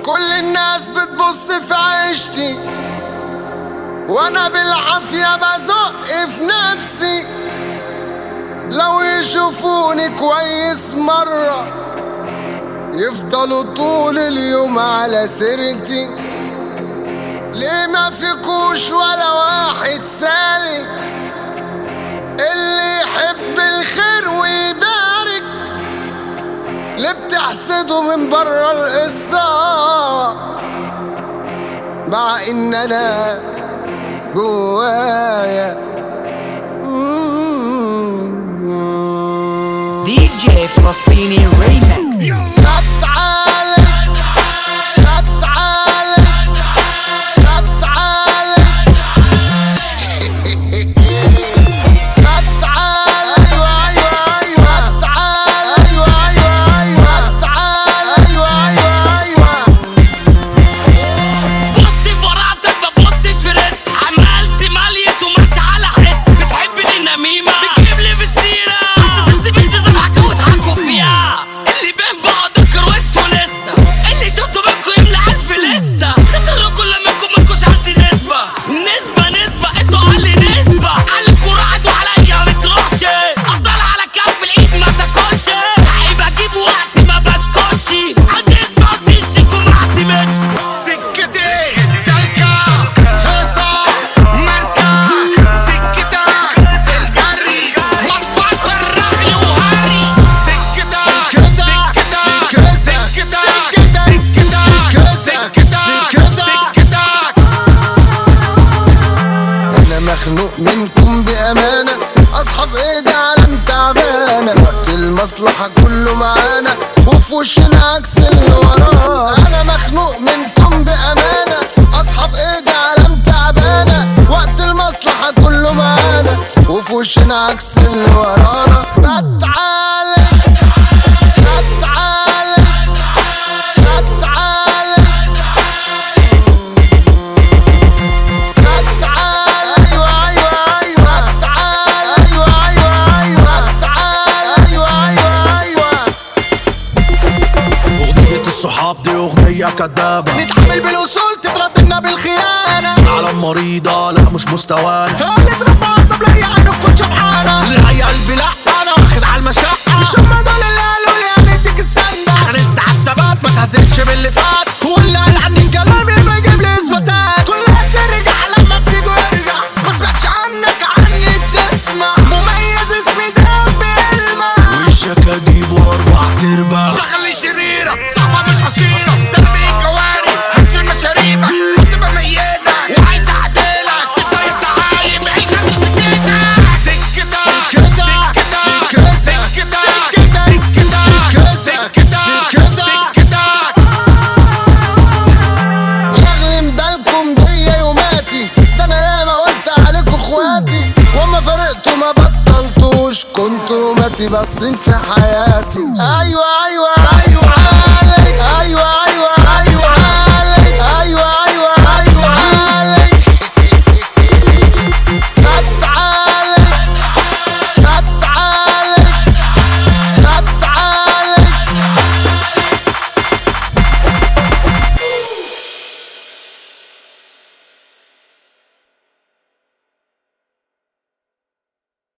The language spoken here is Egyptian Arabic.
كل الناس بتبص في عيشتي وانا بالعافية بزق في نفسي لو يشوفوني كويس مرة يفضلوا طول اليوم على سيرتي ليه ما فيكوش ولا واحد سالك اللي يحب الخير ويبارك ليه بتحسدوا من بره القصة مع ان انا جوايا دي جي فلسطيني ريمكس لا تعالى لا تعالى لا تعالى لا تعالى ايوه ايوه ايوه لا تعالى ايوه ايوه ايوه لا تعالى ايوه ايوه ايوه بص في ورقتك ما تبصش في رزق عمال تمليس وماشي على حس بتحب النميمة بتجيب لي بالسيرة انت بنت زمحك وتحكوا فيها اللي بين بعض وانتوا لسه اللي شفته منكم يملى ألف لستة خطروا كل منكم منكوش عندي نسبة نسبة نسبة انتوا أقل نسبة عليكوا راحت وعليا ما بتروحش أفضل على كف الإيد ما تاكلش عيب أجيب وقت ما بسكتش هتسمع تشك وما اعتمدش سكتي سلكة هيصة ماركة سكتك الجري مطبط الرغي وهاري سكتك سكتك سكتك سكتك سكتك سكتك انا مخنوق منكم بامانه اصحاب ايدي علم تعبانه وقت المصلحه كله معانا وفي وشنا عكس اللي وراه انا مخنوق منكم بامانه اصحاب ايدي علم تعبانه وقت المصلحه كله معانا وفي وشنا عكس اللي ورانا لا تعالى لا تعالى لا تعالى لا تعالى ايوه ايوه ايوه تعالى ايوه ايوه ايوه تعالى ايوه ايوه ايوه أغنية الصحاب دي أغنية كدابة نتعامل بالاصول تترددنا بالخيانه عالم مريضة لا مش مستوانا اللي تربى طب لا يعني كنت شبعانه اللي هي قلبي لا أنا واخد على المشقة مش هم دول اللي قالوا لي هنديك السنه أنا لسه على الثبات ما تهزتش باللي فات هو اللي قال عني كلامي بيجيب لي اثباتات كلها ترجع لما تيجي وارجع ما سمعتش عنك عني بتسمع مميز اسمي دم بيلمع وشك أجيبه أربع تربع خلي شريرة صعبة مش قصيرة ترمي الجواري هشيل مشاريبك كنت بميزك وعايز اعدلك انت انت عايب عيش انت سكتك سكتك سكتك سكتك سكتك سكتك سكتك شغلين بالكم بيا يوماتي ده انا ياما قلت عليكم اخواتي وما فرقتوا ما بطلتوش كنتوا ماتي باصين في حياتي ايوه ايوه ايوه ايوه ايوه